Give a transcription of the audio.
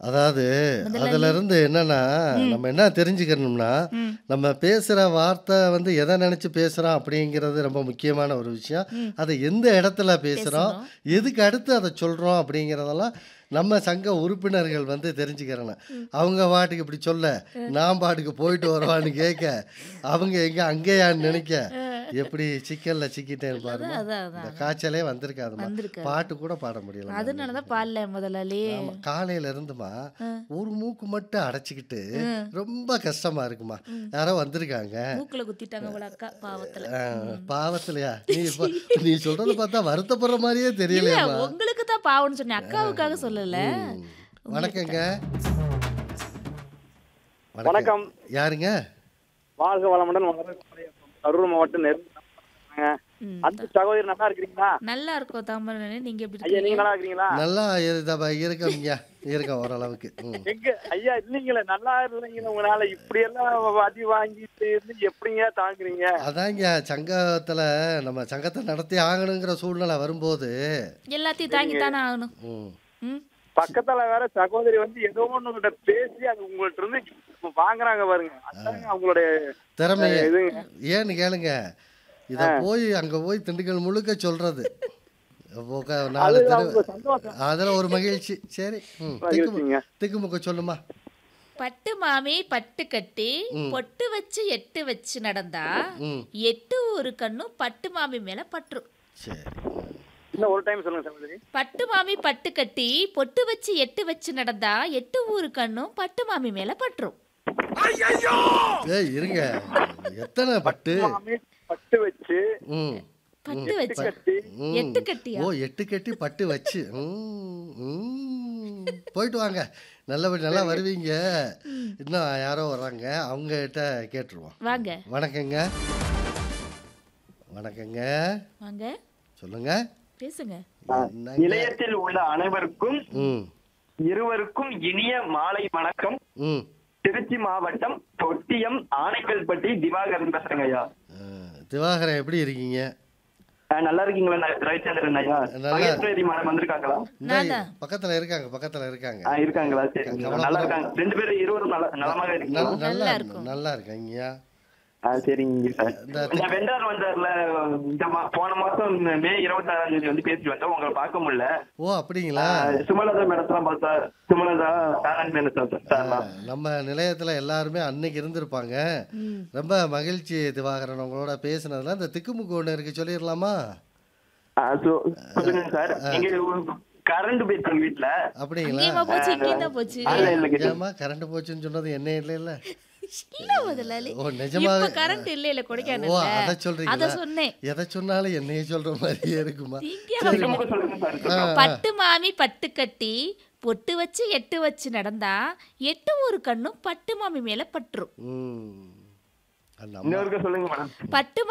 அதாவது முதல்ல அதுல இருந்து என்னன்னா ம். நம்ம என்ன தெரிஞ்சுக்கணும்னா ம். நம்ம பேசுற வார்த்தை வந்து எதை நினைச்சு பேசுறோம் அப்படிங்கிறது ரொம்ப முக்கியமான ஒரு விஷயம் ம். அதை எந்த இடத்துல பேசுறோம் பேசணும். எதுக்கு அடுத்து அதை சொல்றோம் அப்படிங்கிறதெல்லாம் நம்ம சங்க உறுப்பினர்கள் வந்து தெரிஞ்சுக்கிறணும் ம். அவங்க பாட்டுக்கு இப்படி சொல்ல நான் பாட்டுக்கு போயிட்டு வருவான்னு கேட்க அவங்க எங்க அங்கேயான்னு நினைக்க எப்படி சிக்கல்ல சிக்கிட்டேன்னு அதான் பாருங்க அதான் இந்த அதான் காய்ச்சலே வந்திருக்காதுமா வந்திருக்காது பாட்டு கூட பாட முடியல அதனாலதான் பாடல முதலாளி ஆமா காலையில இருந்துமா ஆ. ஒரு மூக்கு மட்டும் அடைச்சிக்கிட்டு ம். ரொம்ப கஷ்டமா இருக்குமா யாரோ வந்திருக்காங்க மூக்குல குத்திட்டாங்க போல அக்கா பாவத்துல ஆ, பாவத்திலையா நீ இப்ப நீ சொல்றத பார்த்தா வருத்தப்படுற மாதிரியே இல்ல தெரியலையாமா உங்களுக்கு தான் பாவம்னு சொன்னேன் அக்காவுக்காக சொல்லல ம். வணக்கங்க வணக்கம் யாருங்க வாழ்க வளமுடன் வளர கரூர் மாவட்டம் நெருங்க ம். அந்த சகோதரி நல்லா இருக்கிறீங்களா நல்லா இருக்கும் தாமரை நீங்க எப்படி ஐயா நீங்க இருக்கீங்க நல்லா இருக்கிறீங்களா நல்லா இருதப்பா இருக்கோங்க இருக்கோம் ஓரளவுக்கு ம். எங்க ஐயா இல்லீங்களே நல்லா இல்லைங்களே உங்களால இப்படி எல்லாம் அடி வாங்கிட்டு இருந்து எப்படிங்க தாங்குறீங்க அதாங்க சங்கத்துல நம்ம சங்கத்தை நடத்தி ஆகணுங்கிற சூழ்நிலை வரும்போது எல்லாத்தையும் தாங்கித்தானே ஆகணும் ம், ம் பக்கத்துல வேற சகோதரி வந்து ஏதோ ஒண்ணு கிட்ட பேசி அது உங்கள்ட்ட இருந்து இப்ப வாங்குறாங்க பாருங்க அதாங்க அவங்களுடைய திறமைய இதுங்க ஏன்னு கேளுங்க இத போய் அங்க போய் திண்டுக்கல் முழுக்க சொல்றது உக்க- நாலு அது தெரு அவங்க சந்தோஷம் அதுல ஒரு மகிழ்ச்சி சரி ம், மகிழ்ச்சிங்க. திக்குமு- திக்குமுக்க சொல்லுமா பட்டு மாமி பட்டு கட்டி ம். பொட்டு வச்சு எட்டு வச்சு நடந்தா ம் எட்டு ஒரு கண்ணும் பட்டு மாமி மேல பற்றும் சரி இன்னும் ஒரு டைம் சொல்லுங்க சகோதரி பட்டு மாமி பட்டு கட்டி பொட்டு வச்சு எட்டு வச்சு நடந்தா எட்டு ஊரு கண்ணும் பட்டு மாமி மேல பற்றும் ஏய் இருங்க எத்தனை பட்டு மாமி பட்டு வச்சு ம் பட்டு வச்சு கட்டி ம். எட்டு கட்டியா ஓ எட்டு கட்டி பட்டு வச்சு ம், ம். போயிட்டு வாங்க நல்லபடி நல்லா வருவீங்க இன்னும் யாரோ வர்றாங்க அவங்க கிட்ட கேட்டுருவோம் வாங்க வணக்கங்க வணக்கங்க வாங்க சொல்லுங்க பேசுங்க என்னங்க? நிலையத்தில் உள்ள அனைவருக்கும் ம் இருவருக்கும் இனிய மாலை வணக்கம் ம் திருச்சி மாவட்டம் தொட்டியம் ஆனைக்கல்பட்டி திவாகரன் பேசுறேங்க ஐயா அஹ், திவாகரன் எப்படி இருக்கீங்க அஹ் நல்லா இருக்கீங்களா ந- ரவிச்சந்திரன் ஐயா நல்லா- மகேஸ்வரி மேடம் வந்திருக்காங்களா இந்த நான் தான். பக்கத்துல இருக்காங்க பக்கத்துல இருக்காங்க அஹ் இருக்காங்களா சரிங்க நல்லா இருக்காங்க ரெண்டு பேரும் இருவரும் நல்லா நலமாக நல்- இருக்கீங்களா நல்லா நல்லா இருக்கும். நல்லா இருக்காங்க அஹ் சரிங்க சார் இந்த இந்த வெண்டார் வந்தார்ல இந்த மா- போன மாசம் மே இருபத்தாறாம் தேதி வந்து பேசிட்டு வந்தோம் உங்களை பார்க்க முடியல ஓ அப்படிங்களா அஹ் சுமலதா மேடத்தான் பார்த்தா சுமலதா நாராயண் மேடம் சார் நம்ம நிலையத்துல எல்லாருமே அன்னைக்கு இருந்திருப்பாங்க ம். ரொம்ப மகிழ்ச்சி திவாகரன் உங்களோட பேசுனதுல இந்த திக்குமுக்கு ஒன்று இருக்கு சொல்லிடலாமா அஹ் சொ- சொல்லுங்க சார் நீங்க கரண்ட் போயிடுச்சு வீட்டுல அப்படிங்களா அங்கேயுமா போச்சு இங்கேயும் தான் போச்சு இல்ல இல்ல ஏமா கரண்ட் போச்சுன்னு சொன்னது என்ன இல்லை இல்ல இல்ல முதலாளி ஓ நிஜமாவே இப்ப கரண்ட் இல்ல இல்ல ஓ கொடைக்கானல்ல அதை அத சொல்றீங்களா சொன்னேன் எதை சொன்னாலும் என்னையே சொல்ற மாதிரியே இருக்குமா இங்கே திரும்ப சொல்லுங்க சார் ஆ, பட்டு மாமி பட்டு கட்டி பொட்டு வச்சு எட்டு வச்சு நடந்தா எட்டு ஒரு கண்ணும் பட்டு மாமி மேல பற்றும் ம் அது நம்ம இன்னொருக்க சொல்லுங்க மேடம் பட்டு